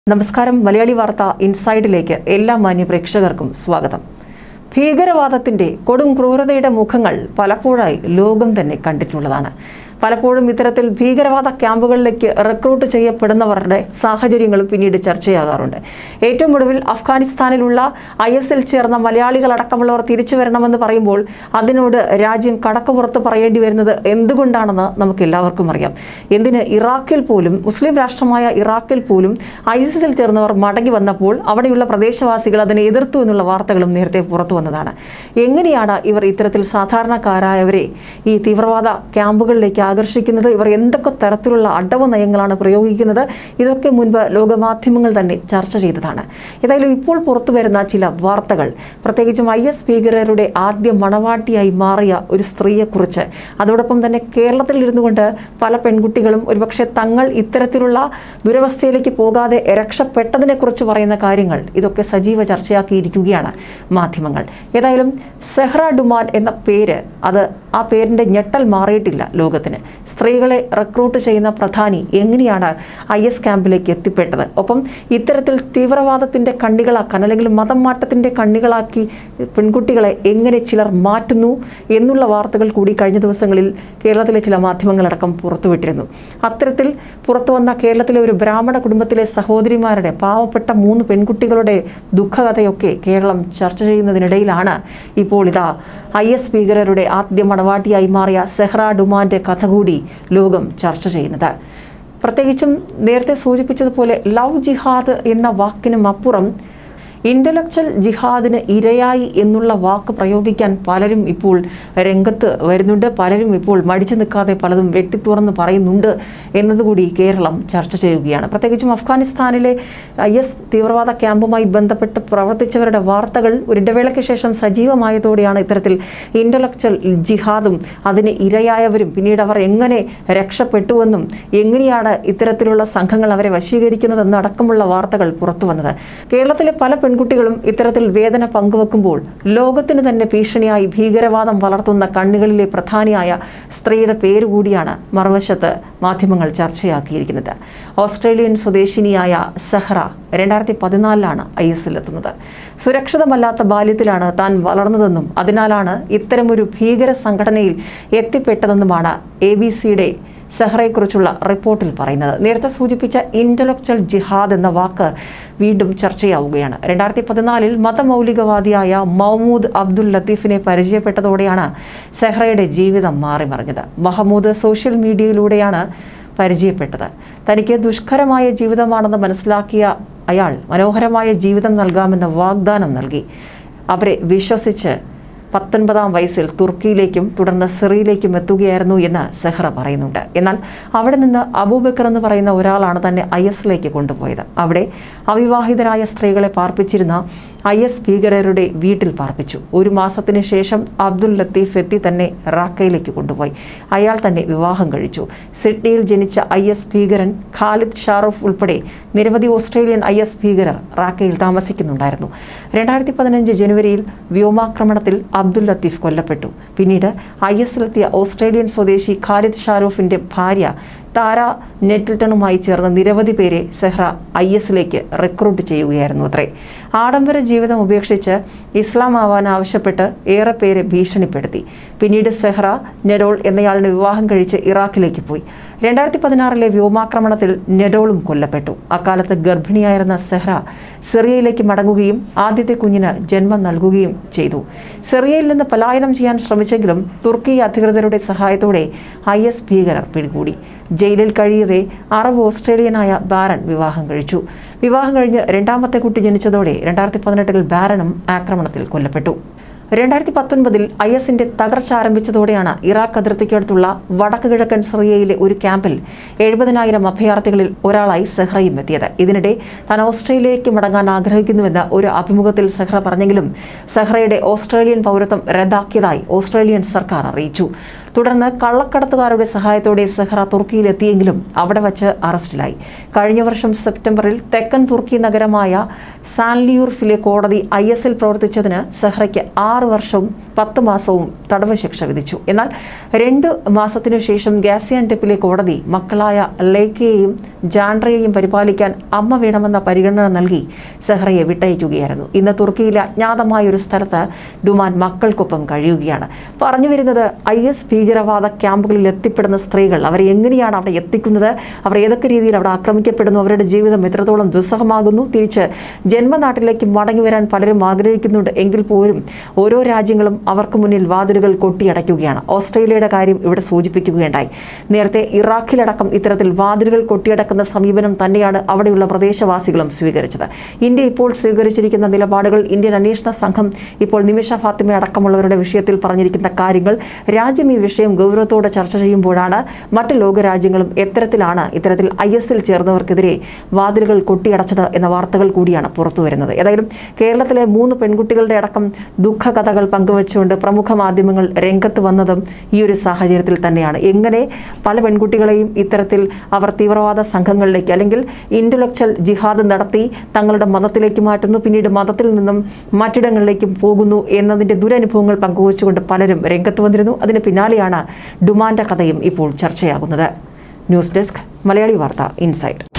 നമസ്കാരം മലയാളി വാർത്ത ഇൻസൈഡിലേക്ക് എല്ലാ മാന്യ പ്രേക്ഷകർക്കും സ്വാഗതം ഭീകരവാദത്തിന്റെ കൊടും ക്രൂരതയുടെ മുഖങ്ങൾ പലപ്പോഴായി ലോകം തന്നെ കണ്ടിട്ടുള്ളതാണ് പലപ്പോഴും ഇത്തരത്തിൽ ഭീകരവാദ ക്യാമ്പുകളിലേക്ക് റിക്രൂട്ട് ചെയ്യപ്പെടുന്നവരുടെ സാഹചര്യങ്ങളും പിന്നീട് ചർച്ചയാകാറുണ്ട് ഏറ്റവും ഒടുവിൽ അഫ്ഗാനിസ്ഥാനിലുള്ള ഐ എസ് എൽ ചേർന്ന മലയാളികളടക്കമുള്ളവർ തിരിച്ചു വരണമെന്ന് പറയുമ്പോൾ അതിനോട് രാജ്യം കടക്കപ്പുറത്ത് പറയേണ്ടി വരുന്നത് എന്തുകൊണ്ടാണെന്ന് നമുക്ക് എല്ലാവർക്കും അറിയാം എന്തിന് ഇറാഖിൽ പോലും മുസ്ലിം രാഷ്ട്രമായ ഇറാഖിൽ പോലും ഐ എസ് എൽ ചേർന്നവർ മടങ്ങി വന്നപ്പോൾ അവിടെയുള്ള പ്രദേശവാസികൾ അതിനെ എതിർത്തു എന്നുള്ള വാർത്തകളും നേരത്തെ പുറത്തു വന്നതാണ് എങ്ങനെയാണ് ഇവർ ഇത്തരത്തിൽ സാധാരണക്കാരായവരെ ഈ തീവ്രവാദ ക്യാമ്പുകളിലേക്ക് ആകർഷിക്കുന്നത് ഇവർ എന്തൊക്കെ തരത്തിലുള്ള അടവ് നയങ്ങളാണ് പ്രയോഗിക്കുന്നത് ഇതൊക്കെ മുൻപ് ലോകമാധ്യമങ്ങൾ തന്നെ ചർച്ച ചെയ്തതാണ് ഏതായാലും ഇപ്പോൾ പുറത്തു വരുന്ന ചില വാർത്തകൾ പ്രത്യേകിച്ചും ഐ എസ് ഭീകരരുടെ ആദ്യ മണവാട്ടിയായി മാറിയ ഒരു സ്ത്രീയെക്കുറിച്ച് അതോടൊപ്പം തന്നെ കേരളത്തിൽ ഇരുന്നു കൊണ്ട് പല പെൺകുട്ടികളും ഒരുപക്ഷെ തങ്ങൾ ഇത്തരത്തിലുള്ള ദുരവസ്ഥയിലേക്ക് പോകാതെ രക്ഷപ്പെട്ടതിനെക്കുറിച്ച് പറയുന്ന കാര്യങ്ങൾ ഇതൊക്കെ സജീവ ചർച്ചയാക്കിയിരിക്കുകയാണ് മാധ്യമങ്ങൾ ഏതായാലും സെഹ്റ ഡുമാൻ എന്ന പേര് അത് ആ പേരിൻ്റെ ഞെട്ടൽ മാറിയിട്ടില്ല ലോകത്തിന് സ്ത്രീകളെ റിക്രൂട്ട് ചെയ്യുന്ന പ്രധാനി എങ്ങനെയാണ് ഐ എസ് ക്യാമ്പിലേക്ക് എത്തിപ്പെട്ടത് ഒപ്പം ഇത്തരത്തിൽ തീവ്രവാദത്തിൻ്റെ കണ്ണികളാക്കാൻ അല്ലെങ്കിൽ മതം മാറ്റത്തിൻ്റെ കണ്ണികളാക്കി പെൺകുട്ടികളെ എങ്ങനെ ചിലർ മാറ്റുന്നു എന്നുള്ള വാർത്തകൾ കൂടി കഴിഞ്ഞ ദിവസങ്ങളിൽ കേരളത്തിലെ ചില മാധ്യമങ്ങളടക്കം പുറത്തുവിട്ടിരുന്നു അത്തരത്തിൽ പുറത്തു വന്ന കേരളത്തിലെ ഒരു ബ്രാഹ്മണ കുടുംബത്തിലെ സഹോദരിമാരുടെ പാവപ്പെട്ട മൂന്ന് പെൺകുട്ടികളുടെ ദുഃഖകഥയൊക്കെ കേരളം ചർച്ച ചെയ്യുന്നതിനിടയിലാണ് ഇപ്പോൾ ഇതാ ഐ എസ് ഭീകരരുടെ ആദ്യ മണവാട്ടിയായി മാറിയ സെഹ്റ ഡുമാന്റെ കഥ കൂടി ലോകം ചർച്ച ചെയ്യുന്നത് പ്രത്യേകിച്ചും നേരത്തെ സൂചിപ്പിച്ചതുപോലെ ലവ് ജിഹാദ് എന്ന വാക്കിനും അപ്പുറം ഇന്റലക്ച്വൽ ജിഹാദിന് ഇരയായി എന്നുള്ള വാക്ക് പ്രയോഗിക്കാൻ പലരും ഇപ്പോൾ രംഗത്ത് വരുന്നുണ്ട് പലരും ഇപ്പോൾ മടിച്ചു നിൽക്കാതെ പലതും വെട്ടിത്തുറന്ന് പറയുന്നുണ്ട് എന്നതുകൂടി കേരളം ചർച്ച ചെയ്യുകയാണ് പ്രത്യേകിച്ചും അഫ്ഗാനിസ്ഥാനിലെ ഐ എസ് തീവ്രവാദ ക്യാമ്പുമായി ബന്ധപ്പെട്ട് പ്രവർത്തിച്ചവരുടെ വാർത്തകൾ ഒരു ഇടവേളയ്ക്ക് ശേഷം സജീവമായതോടെയാണ് ഇത്തരത്തിൽ ഇന്റലക്ച്വൽ ജിഹാദും അതിന് ഇരയായവരും പിന്നീട് അവർ എങ്ങനെ രക്ഷപ്പെട്ടുവെന്നും എങ്ങനെയാണ് ഇത്തരത്തിലുള്ള സംഘങ്ങൾ അവരെ വശീകരിക്കുന്നതെന്ന് അടക്കമുള്ള വാർത്തകൾ പുറത്തു വന്നത് കേരളത്തിലെ പല പെൺകുട്ടികളും ഇത്തരത്തിൽ വേദന പങ്കുവെക്കുമ്പോൾ ലോകത്തിന് തന്നെ ഭീഷണിയായി ഭീകരവാദം വളർത്തുന്ന കണ്ണുകളിലെ പ്രധാനിയായ സ്ത്രീയുടെ പേര് കൂടിയാണ് മറുവശത്ത് മാധ്യമങ്ങൾ ചർച്ചയാക്കിയിരിക്കുന്നത് ഓസ്ട്രേലിയൻ സ്വദേശിനിയായ സഹ്റ രണ്ടായിരത്തി പതിനാലിലാണ് ഐ എസ് എത്തുന്നത് സുരക്ഷിതമല്ലാത്ത ബാല്യത്തിലാണ് താൻ വളർന്നതെന്നും അതിനാലാണ് ഇത്തരമൊരു ഭീകര സംഘടനയിൽ എത്തിപ്പെട്ടതെന്നുമാണ് എ ബി സിയുടെ സെഹ്റയെക്കുറിച്ചുള്ള റിപ്പോർട്ടിൽ പറയുന്നത് നേരത്തെ സൂചിപ്പിച്ച ഇന്റലക്ച്വൽ ജിഹാദ് എന്ന വാക്ക് വീണ്ടും ചർച്ചയാവുകയാണ് രണ്ടായിരത്തി പതിനാലിൽ മതമൗലികവാദിയായ മഹ്മൂദ് അബ്ദുൽ ലത്തീഫിനെ പരിചയപ്പെട്ടതോടെയാണ് സെഹ്റയുടെ ജീവിതം മാറിമറിഞ്ഞത് മഹമ്മൂദ് സോഷ്യൽ മീഡിയയിലൂടെയാണ് പരിചയപ്പെട്ടത് തനിക്ക് ദുഷ്കരമായ ജീവിതമാണെന്ന് മനസ്സിലാക്കിയ അയാൾ മനോഹരമായ ജീവിതം നൽകാമെന്ന വാഗ്ദാനം നൽകി അവരെ വിശ്വസിച്ച് പത്തൊൻപതാം വയസ്സിൽ തുർക്കിയിലേക്കും തുടർന്ന് സിറിയയിലേക്കും എത്തുകയായിരുന്നു എന്ന് സെഹ്റ പറയുന്നുണ്ട് എന്നാൽ അവിടെ നിന്ന് അബൂബക്കർ എന്ന് പറയുന്ന ഒരാളാണ് തന്നെ ഐ എസിലേക്ക് കൊണ്ടുപോയത് അവിടെ അവിവാഹിതരായ സ്ത്രീകളെ പാർപ്പിച്ചിരുന്ന ഐ എസ് ഭീകരരുടെ വീട്ടിൽ പാർപ്പിച്ചു ഒരു മാസത്തിന് ശേഷം അബ്ദുൽ ലത്തീഫ് എത്തി തന്നെ റാക്കയിലേക്ക് കൊണ്ടുപോയി അയാൾ തന്നെ വിവാഹം കഴിച്ചു സിഡ്നിയിൽ ജനിച്ച ഐ എസ് ഭീകരൻ ഖാലിദ് ഷാറൂഫ് ഉൾപ്പെടെ നിരവധി ഓസ്ട്രേലിയൻ ഐ എസ് ഭീകരർ റാക്കയിൽ താമസിക്കുന്നുണ്ടായിരുന്നു രണ്ടായിരത്തി പതിനഞ്ച് ജനുവരിയിൽ വ്യോമാക്രമണത്തിൽ അബ്ദുൽ ലത്തീഫ് കൊല്ലപ്പെട്ടു പിന്നീട് ഐ എസിലെത്തിയ ഓസ്ട്രേലിയൻ സ്വദേശി ഖാലിദ് ഷാറൂഫിന്റെ ഭാര്യ താര നെറ്റിൽട്ടണുമായി ചേർന്ന് നിരവധി പേരെ സെഹ്റ ഐ എസിലേക്ക് റിക്രൂട്ട് ചെയ്യുകയായിരുന്നു അത്രേ ആഡംബര ജീവിതം ഉപേക്ഷിച്ച് ഇസ്ലാം ആവാൻ ആവശ്യപ്പെട്ട് ഏറെ പേരെ ഭീഷണിപ്പെടുത്തി പിന്നീട് സെഹ്റ നെഡോൾ എന്നയാളിനെ വിവാഹം കഴിച്ച് ഇറാഖിലേക്ക് പോയി രണ്ടായിരത്തി പതിനാറിലെ വ്യോമാക്രമണത്തിൽ നെഡോളും കൊല്ലപ്പെട്ടു അക്കാലത്ത് ഗർഭിണിയായിരുന്ന സെഹ്റ സിറിയയിലേക്ക് മടങ്ങുകയും ആദ്യത്തെ കുഞ്ഞിന് ജന്മം നൽകുകയും ചെയ്തു സിറിയയിൽ നിന്ന് പലായനം ചെയ്യാൻ ശ്രമിച്ചെങ്കിലും തുർക്കി അധികൃതരുടെ സഹായത്തോടെ ഐ എസ് ഭീകരർ പിടികൂടി ജയിലിൽ കഴിയവേ അറബ് ഓസ്ട്രേലിയനായ ബാരൻ വിവാഹം കഴിച്ചു വിവാഹം കഴിഞ്ഞ് രണ്ടാമത്തെ കുട്ടി ജനിച്ചതോടെ രണ്ടായിരത്തി പതിനെട്ടിൽ ബാരനും ആക്രമണത്തിൽ കൊല്ലപ്പെട്ടു രണ്ടായിരത്തി പത്തൊൻപതിൽ ഐ എസിന്റെ തകർച്ച ആരംഭിച്ചതോടെയാണ് ഇറാഖ് അതിർത്തിക്കടുത്തുള്ള വടക്ക് കിഴക്കൻ സിറിയയിലെ ഒരു ക്യാമ്പിൽ എഴുപതിനായിരം അഭയാർത്ഥികളിൽ ഒരാളായി സെഹ്റയും എത്തിയത് ഇതിനിടെ താൻ ഓസ്ട്രേലിയയിലേക്ക് മടങ്ങാൻ ആഗ്രഹിക്കുന്നുവെന്ന് ഒരു അഭിമുഖത്തിൽ സെഹ്റ പറഞ്ഞെങ്കിലും സെഹ്റയുടെ ഓസ്ട്രേലിയൻ പൗരത്വം റദ്ദാക്കിയതായി ഓസ്ട്രേലിയൻ സർക്കാർ അറിയിച്ചു തുടർന്ന് കള്ളക്കടത്തുകാരുടെ സഹായത്തോടെ സെഹ്റ തുർക്കിയിലെത്തിയെങ്കിലും അവിടെ വച്ച് അറസ്റ്റിലായി കഴിഞ്ഞ വർഷം സെപ്റ്റംബറിൽ തെക്കൻ തുർക്കി നഗരമായ സാൻലിയൂർഫിലെ കോടതി ഐ എസ് എൽ പ്രവർത്തിച്ചതിന് സെഹ്റയ്ക്ക് ആറ് വർഷവും പത്ത് മാസവും തടവ് ശിക്ഷ വിധിച്ചു എന്നാൽ രണ്ട് മാസത്തിനു ശേഷം ഗാസിയാൻടെപ്പിലെ കോടതി മക്കളായ ലേക്കയെയും ജാൻഡ്രയെയും പരിപാലിക്കാൻ അമ്മ വേണമെന്ന പരിഗണന നൽകി സെഹ്റയെ വിട്ടയക്കുകയായിരുന്നു ഇന്ന് തുർക്കിയിലെ അജ്ഞാതമായ ഒരു സ്ഥലത്ത് ഡുമാൻ മക്കൾക്കൊപ്പം കഴിയുകയാണ് പറഞ്ഞു വരുന്നത് ഐ എസ് ഭീകരവാദ ക്യാമ്പുകളിൽ എത്തിപ്പെടുന്ന സ്ത്രീകൾ അവരെ എങ്ങനെയാണ് അവിടെ എത്തിക്കുന്നത് അവർ ഏതൊക്കെ രീതിയിൽ അവിടെ ആക്രമിക്കപ്പെടുന്നു അവരുടെ ജീവിതം എത്രത്തോളം ദുസ്സഹമാകുന്നു തിരിച്ച് ജന്മനാട്ടിലേക്ക് മടങ്ങി വരാൻ പലരും ആഗ്രഹിക്കുന്നുണ്ട് എങ്കിൽ പോലും ഓരോ രാജ്യങ്ങളും അവർക്ക് മുന്നിൽ വാതിലുകൾ കൊട്ടിയടയ്ക്കുകയാണ് ഓസ്ട്രേലിയയുടെ കാര്യം ഇവിടെ സൂചിപ്പിക്കുകയുണ്ടായി നേരത്തെ ഇറാഖിലടക്കം ഇത്തരത്തിൽ വാതിലുകൾ കൊട്ടിയടക്കുന്ന സമീപനം തന്നെയാണ് അവിടെയുള്ള പ്രദേശവാസികളും സ്വീകരിച്ചത് ഇന്ത്യ ഇപ്പോൾ സ്വീകരിച്ചിരിക്കുന്ന നിലപാടുകൾ ഇന്ത്യൻ അന്വേഷണ സംഘം ഇപ്പോൾ നിമിഷ ഫാത്തിമ അടക്കമുള്ളവരുടെ വിഷയത്തിൽ പറഞ്ഞിരിക്കുന്ന കാര്യങ്ങൾ രാജ്യം ഈ വിഷയം ഗൗരവത്തോടെ ചർച്ച ചെയ്യുമ്പോഴാണ് മറ്റ് ലോകരാജ്യങ്ങളും എത്തരത്തിലാണ് ഇത്തരത്തിൽ ഐ എസിൽ ചേർന്നവർക്കെതിരെ വാതിലുകൾ കൊട്ടിയടച്ചത് എന്ന വാർത്തകൾ കൂടിയാണ് പുറത്തു വരുന്നത് ഏതായാലും കേരളത്തിലെ മൂന്ന് പെൺകുട്ടികളുടെ അടക്കം ദുഃഖകഥകൾ പങ്കുവച്ചുകൊണ്ട് പ്രമുഖ മാധ്യമങ്ങൾ രംഗത്ത് വന്നതും ഈ ഒരു സാഹചര്യത്തിൽ തന്നെയാണ് എങ്ങനെ പല പെൺകുട്ടികളെയും ഇത്തരത്തിൽ അവർ തീവ്രവാദ സംഘങ്ങളിലേക്ക് അല്ലെങ്കിൽ ഇന്റലക്ച്വൽ ജിഹാദ് നടത്തി തങ്ങളുടെ മതത്തിലേക്ക് മാറ്റുന്നു പിന്നീട് മതത്തിൽ നിന്നും മറ്റിടങ്ങളിലേക്കും പോകുന്നു എന്നതിന്റെ ദുരനുഭവങ്ങൾ പങ്കുവച്ചുകൊണ്ട് പലരും രംഗത്ത് വന്നിരുന്നു അതിന് പിന്നാലെയാണ് ഡുമാന്റെ കഥയും ഇപ്പോൾ ചർച്ചയാകുന്നത് ന്യൂസ് ഡെസ്ക് മലയാളി വാർത്ത ഇൻസൈറ്റ്